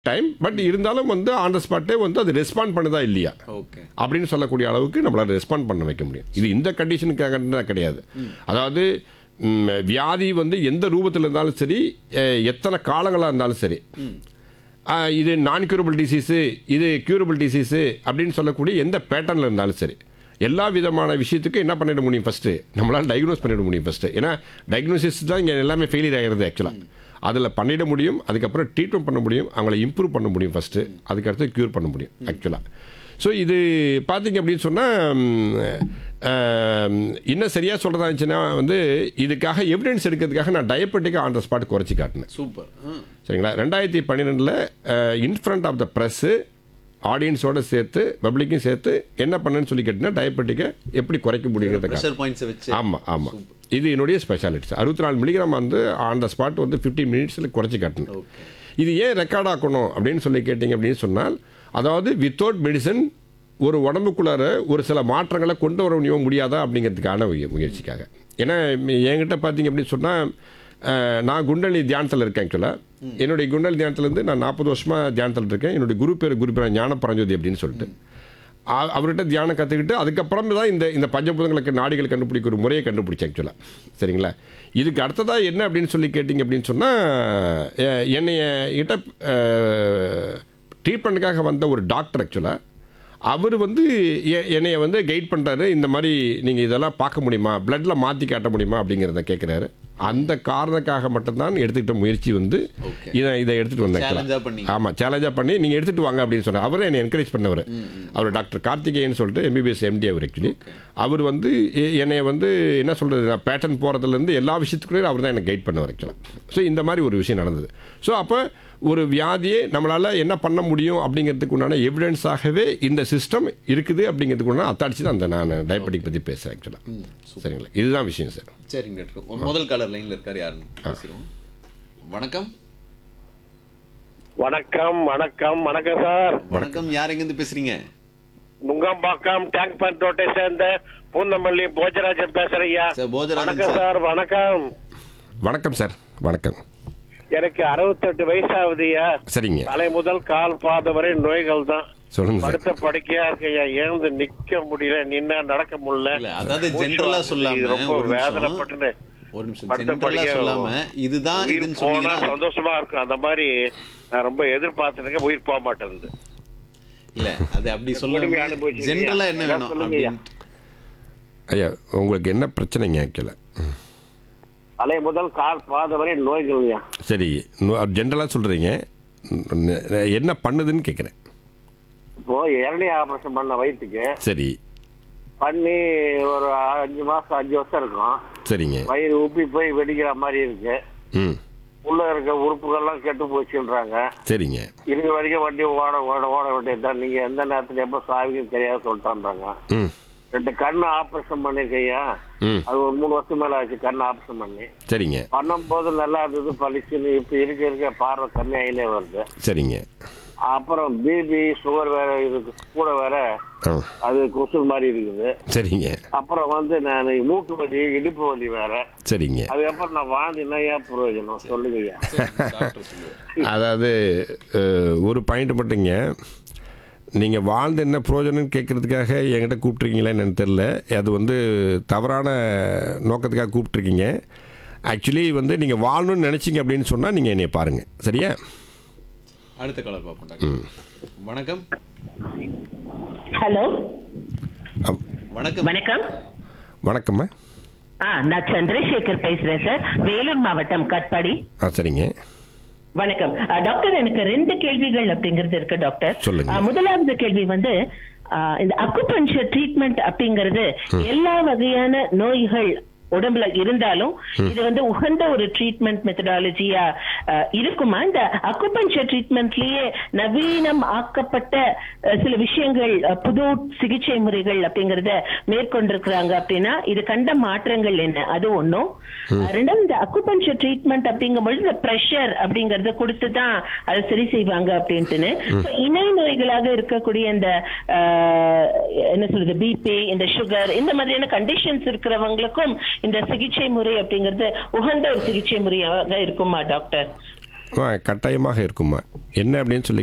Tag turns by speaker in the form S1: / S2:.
S1: Time but இருந்தாலும் வந்து on த ஸ்பாட்டே வந்து அது ரெஸ்பாண்ட் பண்ணுதா இல்லையா
S2: ஓகே
S1: அப்படின்னு சொல்லக்கூடிய அளவுக்கு நம்மளால ரெஸ்பாண்ட் பண்ண வைக்க முடியும் இது இந்த கண்டிஷனுக்காக தான் கிடையாது அதாவது ம், வியாதி வந்து எந்த ரூபத்தில் இருந்தாலும் சரி அஹ், எத்தனை காலங்களாக இருந்தாலும் சரி அஹ், இது நான் கியூரபிள் டிசீஸு இது கியூரபிள் டிசீஸு அப்படின்னு சொல்லக்கூடிய எந்த பேட்டர்னில் இருந்தாலும் சரி எல்லா விதமான விஷயத்துக்கும் என்ன பண்ணிட முடியும் ஃபஸ்ட்டு நம்மளால் டயக்னோஸ் பண்ணிட முடியும் ஃபஸ்ட்டு ஏன்னா டயக்னோசிஸ் தான் இங்கே எல்லாமே ஃபெயிலியர் ஆகிறது ஆக்சுவலாக அதில் பண்ணிட முடியும் அதுக்கப்புறம் ட்ரீட்மெண்ட் பண்ண முடியும் அவங்கள இம்ப்ரூவ் பண்ண முடியும் ஃபஸ்ட்டு அதுக்கடுத்து க்யூர் பண்ண முடியும் ஆக்சுவலாக ஸோ இது பார்த்தீங்க அப்படின்னு சொன்னால் இன்னும் சரியாக சொல்கிறதா இருந்துச்சுன்னா வந்து இதுக்காக எவிடன்ஸ் எடுக்கிறதுக்காக நான் டயபெட்டிக்காக ஆன் த ஸ்பாட் குறைச்சி காட்டினேன்
S2: சூப்பர்
S1: சரிங்களா ரெண்டாயிரத்தி பன்னிரெண்டில் இன்ஃப்ரண்ட் ஆஃப் த ப்ரெஸ்ஸு ஆடியன்ஸோட சேர்த்து பப்ளிக்கும் சேர்த்து என்ன பண்ணேன்னு சொல்லி கேட்டிங்கன்னா டயபெட்டிக்கை எப்படி குறைக்க முடியுங்கிறதுக்காக
S2: ப்ரெஷர் பாயிண்ட்ஸ் வச்சு
S1: ஆமாம் ஆமாம் இது என்னுடைய ஸ்பெஷாலிட்டிஸ் அறுபத்தி நாலு மில்லிகிராம் வந்து ஆன் த ஸ்பாட் வந்து ஃபிஃப்டி மினிட்ஸில் குறைச்சி காட்டணும்
S2: ஓகே
S1: இது ஏன் ரெக்கார்ட் ஆக்கணும் அப்படின்னு சொல்லி கேட்டிங்க அப்படின்னு சொன்னால் அதாவது வித்தவுட் மெடிசன் ஒரு உடம்புக்குள்ளார ஒரு சில மாற்றங்களை கொண்டு வர முடியுமா முடியாதா அப்படிங்கிறதுக்கான முய- முயற்சிக்காக ஏன்னா ம- என்கிட்ட பார்த்தீங்க அப்படின்னு சொன்னால் நான் குண்டலி தியானத்தில் இருக்கேன் ஆக்சுவலாக என்னுடைய குண்டலி தியானத்துலேருந்து நான் நாற்பது வருஷமாக தியானத்தில் இருக்கேன் என்னுடைய குரு பேர் குரு பேர் ஞான பரஞ்சோதி அப்படின்னு சொல்லிட்டு அ- அவர்கிட்ட தியானம் கற்றுக்கிட்டு அதுக்கப்புறம் தான் இந்த இந்த பஞ்சபூதங்களுக்கு நாடிகள் கண்டுபிடிக்கிற ஒரு முறையை கண்டுபிடிச்சேன் ஆக்சுவலாக சரிங்களா இதுக்கு அடுத்ததாக என்ன அப்படின்னு சொல்லி கேட்டிங்க அப்படின்னு சொன்னால் என்னைய கிட்ட ட்ரீட்மெண்ட்டுக்காக வந்த ஒரு டாக்டர் ஆக்சுவலாக அவர் வந்து எ- என்னைய வந்து கைட் பண்ணுறாரு இந்த மாதிரி நீங்கள் இதெல்லாம் பார்க்க முடியுமா பிளட்டில் மாற்றி காட்ட முடியுமா அப்படிங்கிறத கேட்குறாரு அந்த காரணக்காக மட்டும்தான் எடுத்துக்கிட்ட முயற்சி வந்து
S2: Okay.
S1: இதை இதை எடுத்துகிட்டு வந்தேன் actually.
S2: சேலஞ்சா பண்ணி
S1: ஆமாம் சேலஞ்சாக பண்ணி நீங்கள் எடுத்துகிட்டு வாங்க அப்படின்னு சொன்னார் அவரே என்னை என்கரேஜ் பண்ணவர் அவர் டாக்டர் கார்த்திகேயன் சொல்லிட்டு எம்பிபிஎஸ் எம்டி அவர் ஆக்சுவலி அவர் வந்து எ- என்னை வந்து என்ன சொல்கிறது நான் பேட்டர்ன் போகிறதுலேருந்து எல்லா விஷயத்துக்குள்ளே அவர் தான் எனக்கு கைட் பண்ணவர் ஆக்சுவலாக ஸோ இந்த மாதிரி ஒரு விஷயம் நடந்தது ஸோ அப்போ ஒரு வியாதியை நம்மளால் என்ன பண்ண முடியும் அப்படிங்கிறதுக்கு உண்டான எவிடன்ஸாகவே இந்த சிஸ்டம் இருக்குது அப்படிங்கிறதுக்கு உண்டான அத்தாட்சி தான் அந்த நான் டயபெட்டிக் பற்றி பேசுகிறேன் ஆக்சுவலாக சரிங்களா இதுதான் விஷயம் சார்
S2: சரிங்க டாக்டர் ஒரு முதல் காலர் லைன்ல இருக்காரு யாருன்னு பேசிடுவோம் வணக்கம்
S3: வணக்கம் வணக்கம் வணக்கம் சார்
S2: வணக்கம் யார் எங்க இருந்து பேசுறீங்க
S3: நுங்கம்பாக்கம் டேங்க் பண்ட் ரோட்டை சேர்ந்த பூந்தமல்லி போஜராஜன் பேசுறையா
S2: சார், போஜராஜன்
S3: வணக்கம்
S2: சார்.
S3: சார் வணக்கம்
S1: வணக்கம் சார் வணக்கம்
S3: எனக்கு அறுபத்தெட்டு வயசாகுதுயா
S1: சரிங்க
S3: தலை முதல் கால் பாதம் வரை நோய்கள் தான்
S1: சொல்லுங்கள் சார்
S3: படுத்த படுக்கையா இருக்கையா எழுந்து நிக்க முடியல நின்னா நடக்க முடியல
S2: இல்ல அதாவது
S3: மூச்சு
S2: ஜென்ரலா
S3: வாங்குது,
S2: சொல்லாம
S3: ரொம்ப
S2: ஒரு நிமிஷம்
S3: வேதனைப்பட்டு
S2: ஒரு நிமிஷம்
S3: படுத்த
S2: ஜென்ரலா
S3: படுக்கையா
S2: சொல்லாம இதுதான்
S3: உயிர்
S2: இதுன்னு
S3: போனா
S2: சொன்னீங்கன்னா
S3: சந்தோஷமா இருக்கும் அந்த மாதிரி நான் ரொம்ப எதிர்பார்த்துருக்கேன் உயிர் போக மாட்டேங்குது
S2: இல்ல அது அப்படி
S3: கொடுமை
S2: சொல்லாம
S3: அனுபவிச்சிருக்கியா?
S2: ஜென்ரலா என்ன
S3: அதான்
S2: வேணும்
S3: சொல்லுங்கய்யா.
S2: அப்படின்னு
S1: ஐயா உங்களுக்கு என்ன பிரச்சனைங்க ஆக்சுவலாக
S3: தலை முதல் கால் பாதம் வரை நோய்கள்யா
S1: சரி ஜென்ரலாக சொல்கிறீங்க என்ன பண்ணுதுன்னு கேட்குறேன்
S3: இப்போ இரண்டே ஆபரேஷன் பண்ண வயிற்றுக்கு
S1: சரி
S3: பண்ணி ஒரு அஞ்சு மாசம் அஞ்சு வருஷம் இருக்கும்
S1: சரிங்க
S3: வயிறு உப்பி போய் வெடிக்கிற மாதிரி இருக்கு
S1: ம்
S3: உள்ள இருக்க உறுப்புகள்லாம் கெட்டு போச்சுன்றாங்க
S1: சரிங்க
S3: இருக்க வரைக்கும் வண்டி ஓட ஓட ஓட வேண்டியதுதான் நீங்க எந்த நேரத்துல எப்ப சாவிக்கும் தெரியாது சொல்லிட்டான்றாங்க
S1: ம்
S3: ரெண்டு கண்ணு ஆபரேஷன் பண்ணிருக்கையா
S1: ம்
S3: அது ஒரு மூணு வருஷம் மேல ஆச்சு கண்ணு ஆபரேஷன் பண்ணி
S1: சரிங்க
S3: பண்ணும்போது நல்லா இருந்தது பளிச்சுன்னு இப்ப இருக்க இருக்க பார்வை கம்மி ஆகினே வருது
S1: சரிங்க
S3: அப்புறம் பிபி சுகர் வேற இருக்கு கூட வேற
S1: ஆ
S3: அது கொசு மாதிரி இருக்குது
S1: சரிங்க
S3: அப்புறம் வந்து நான் மூட்டு வலி இடுப்பு வலி வேற
S1: சரிங்க
S3: அதுக்கப்புறம் நான் வாழ்ந்துனா ஏன் பிரயோஜனம் சொல்லுங்கய்யா
S2: டாக்டர் சொல்லுவார்
S1: அதாவது அஹ், ஒரு பாயிண்ட் மட்டுங்க நீங்கள் வாழ்ந்து என்ன பிரயோஜனம்னு கேட்குறதுக்காக என்கிட்ட கூப்பிட்ருக்கீங்களா என்னன்னு தெரில அது வந்து தவறான நோக்கத்துக்காக கூப்பிட்ருக்கீங்க ஆக்சுவலி வந்து நீங்கள் வாழணும்னு நினச்சிங்க அப்படின்னு சொன்னால் நீங்கள் என்னை பாருங்கள் சரியா
S2: அடுத்த காலர் பார்ப்போம் டாக்டர் வணக்கம்
S4: ஹலோ
S1: அப்-
S2: வணக்கம்
S4: வணக்கம்
S1: வணக்கம்மா
S4: ஆ நான் சந்திரசேகர் பேசுறேன் சார் வேலூர் மாவட்டம் கட்பாடி
S1: ஆ சரிங்க
S4: வணக்கம் ஆ, டாக்டர் எனக்கு ரெண்டு கேள்விகள் அப்படிங்கிறது இருக்கு டாக்டர்
S1: சொல்லுங்க.
S4: ஆ, முதலாவது கேள்வி வந்து ஆ, இந்த அக்குபஞ்சர் ட்ரீட்மெண்ட் அப்படிங்கிறது எல்லா வகையான நோய்கள் உடம்புல இருந்தாலும் இது வந்து உகந்த ஒரு ட்ரீட்மெண்ட் மெத்தடாலஜியா இருக்குமா இந்த அக்குபஞ்சர் ட்ரீட்மெண்ட்லயே நவீனம் ஆக்கப்பட்ட அஹ், சில விஷயங்கள் அஹ், புது சிகிச்சை முறைகள் அப்படிங்கறத மேற்கொண்டிருக்கிறாங்க அப்படின்னா இது கண்ட மாற்றங்கள் என்ன அது ஒண்ணும் அஹ், ரெண்டாவது இந்த அக்குபஞ்சர் ட்ரீட்மெண்ட் அப்படிங்கும்பொழுது இந்த ப்ரெஷர் அப்படிங்கறத கொடுத்து தான் அதை சரி செய்வாங்க அப்படின்ட்டுன்னு So, இணை நோய்களாக இருக்கக்கூடிய இந்த அஹ், என்ன சொல்றது பிபி இந்த சுகர் இந்த மாதிரியான கண்டிஷன்ஸ் இருக்கிறவங்களுக்கும் இந்த சிகிச்சை முறை அப்படிங்கிறது உகந்த ஒரு சிகிச்சை முறையாக இருக்குமா டாக்டர்
S1: ஆ, கட்டாயமாக இருக்குமா என்ன அப்படின்னு சொல்லி